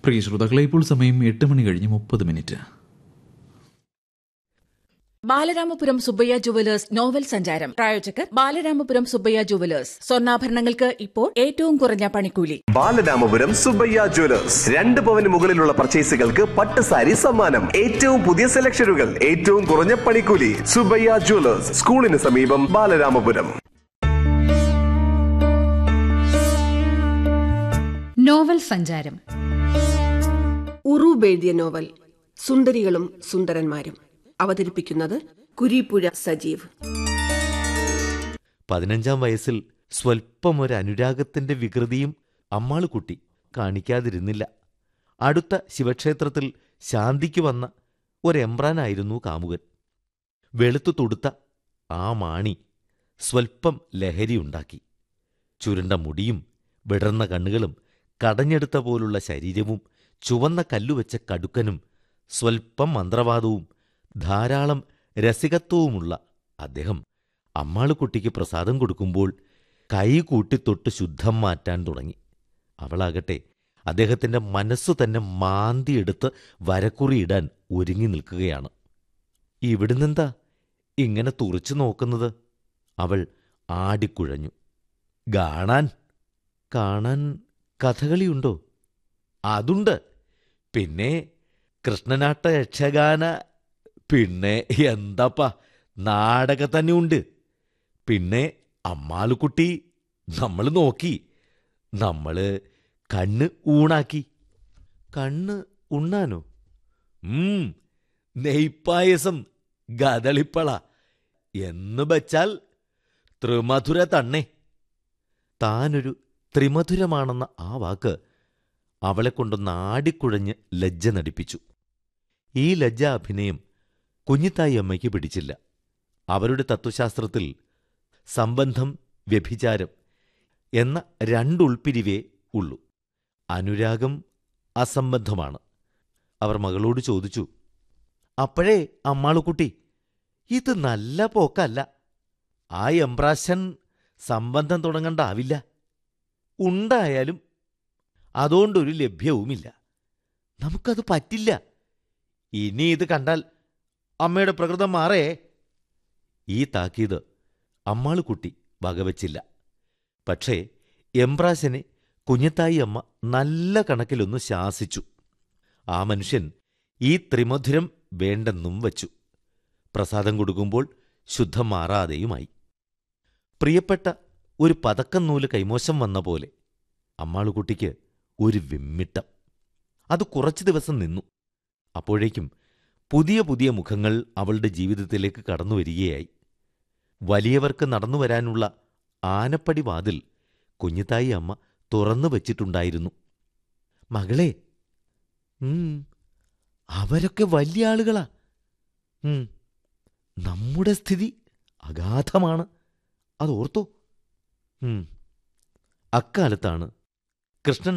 പ്രിയ ശ്രോതാക്കളെ ഇപ്പോൾ സമയം എട്ട് മണി കഴിഞ്ഞ് മുപ്പത് minute Balaramapuram Subbaiah jewellers novel സഞ്ചാരം പ്രായോജകർ ബാലരാമപുരം സുബ്ബയ്യ ജുവലേഴ്സ് സ്വർണ്ണാഭരണങ്ങൾക്ക് ഇപ്പോൾ ഏറ്റവും കുറഞ്ഞ പണിക്കൂലി ബാലരാമപുരം സുബ്ബയ്യ ജ്വല്ലേഴ്സ് രണ്ട് പവന് മുകളിലുള്ള പർച്ചേസുകൾക്ക് പട്ട് സാരി സമ്മാനം ഏറ്റവും പുതിയ സെലക്ഷനുകൾ ഏറ്റവും കുറഞ്ഞ പണിക്കൂലി സുബ്ബയ്യ ജ്വല്ലേഴ്സ് സ്കൂളിന് സമീപം ബാലരാമപുരം നോവൽ സഞ്ചാരം ഉറൂബ് എഴുതിയ നോവൽ സുന്ദരികളും സുന്ദരന്മാരും അവതരിപ്പിക്കുന്നത് കുരീപ്പുഴ സജീവ് പതിനഞ്ചാം വയസ്സിൽ സ്വൽപ്പം ഒരു അനുരാഗത്തിന്റെ വികൃതിയും അമ്മാളുകുട്ടി കാണിക്കാതിരുന്നില്ല അടുത്ത ശിവക്ഷേത്രത്തിൽ ശാന്തിക്ക് വന്ന ഒരെമ്പ്രാനായിരുന്നു കാമുകൻ വെളുത്തു തുടുത്ത ആ മാണി സ്വൽപ്പം ലഹരിയുണ്ടാക്കി ചുരുണ്ട മുടിയും വിടർന്ന കണ്ണുകളും കടഞ്ഞെടുത്ത പോലുള്ള ശരീരവും ചുവന്ന കല്ലുവെച്ച കടുക്കനും സ്വൽപ്പം മന്ത്രവാദവും ധാരാളം രസികത്വവുമുള്ള അദ്ദേഹം അമ്മാളുകുട്ടിക്ക് പ്രസാദം കൊടുക്കുമ്പോൾ കൈ കൂട്ടിത്തൊട്ട് ശുദ്ധം മാറ്റാൻ തുടങ്ങി അവളാകട്ടെ അദ്ദേഹത്തിന്റെ മനസ്സു തന്നെ മാന്തിയെടുത്ത് വരക്കുറിയിടാൻ ഒരുങ്ങി നിൽക്കുകയാണ് ഇവിടുന്നെന്താ ഇങ്ങനെ തുറച്ചു നോക്കുന്നത് അവൾ ആടിക്കുഴഞ്ഞു കാണാൻ കാണാൻ കഥകളിയുണ്ടോ അതുണ്ട് പിന്നെ കൃഷ്ണനാട്ട യക്ഷഗാന പിന്നെ എന്തപ്പ നാടക തന്നെ ഉണ്ട് പിന്നെ അമ്മാളുക്കുട്ടി നമ്മൾ നോക്കി നമ്മള് കണ്ണ് ഊണാക്കി കണ്ണ് ഉണ്ണാനോ ഉം നെയ്പ്പായസം ഗതളിപ്പള എന്ന് വച്ചാൽ ത്രിമധുര തണ്ണേ താനൊരു ത്രിമധുരമാണെന്ന ആ വാക്ക് അവളെ കൊണ്ടൊന്ന് ആടിക്കുഴഞ്ഞ് ലജ്ജ നടിപ്പിച്ചു ഈ ലജ്ജ അഭിനയം കുഞ്ഞിത്തായി അമ്മയ്ക്ക് പിടിച്ചില്ല അവരുടെ തത്വശാസ്ത്രത്തിൽ സംബന്ധം വ്യഭിചാരം എന്ന രണ്ടുൾപ്പിരിവേ ഉള്ളൂ അനുരാഗം അസംബന്ധമാണ് അവർ മകളോട് ചോദിച്ചു അപ്പോഴേ അമ്മാളുക്കുട്ടി ഇത് നല്ല പോക്കല്ല ആ എംബ്രാശൻ സംബന്ധം തുടങ്ങണ്ടാവില്ല ഉണ്ടായാലും അതുകൊണ്ടൊരു ലഭ്യവുമില്ല നമുക്കത് പറ്റില്ല ഇനി ഇത് കണ്ടാൽ അമ്മയുടെ പ്രകൃതം മാറേ ഈ താക്കീത് അമ്മാളുകുട്ടി വകവച്ചില്ല പക്ഷേ എംബ്രാശനെ കുഞ്ഞത്തായി അമ്മ നല്ല കണക്കിലൊന്ന് ശാസിച്ചു ആ മനുഷ്യൻ ഈ ത്രിമധുരം വേണ്ടെന്നും വച്ചു പ്രസാദം കൊടുക്കുമ്പോൾ ശുദ്ധം മാറാതെയുമായി പ്രിയപ്പെട്ട ഒരു പതക്കം നൂല് കൈമോശം വന്ന പോലെ അമ്മാളുകുട്ടിക്ക് ഒരു വിമ്മിട്ടം അത് കുറച്ചു ദിവസം നിന്നു അപ്പോഴേക്കും പുതിയ പുതിയ മുഖങ്ങൾ അവളുടെ ജീവിതത്തിലേക്ക് കടന്നു വരികയായി വലിയവർക്ക് നടന്നു വരാനുള്ള ആനപ്പടി വാതിൽ കുഞ്ഞിത്തായി അമ്മ തുറന്നു വച്ചിട്ടുണ്ടായിരുന്നു മകളെ ഉം, അവരൊക്കെ വലിയ ആളുകളാ ഉം, നമ്മുടെ സ്ഥിതി അഗാധമാണ് അതോർത്തോ ഉം, അക്കാലത്താണ് കൃഷ്ണൻ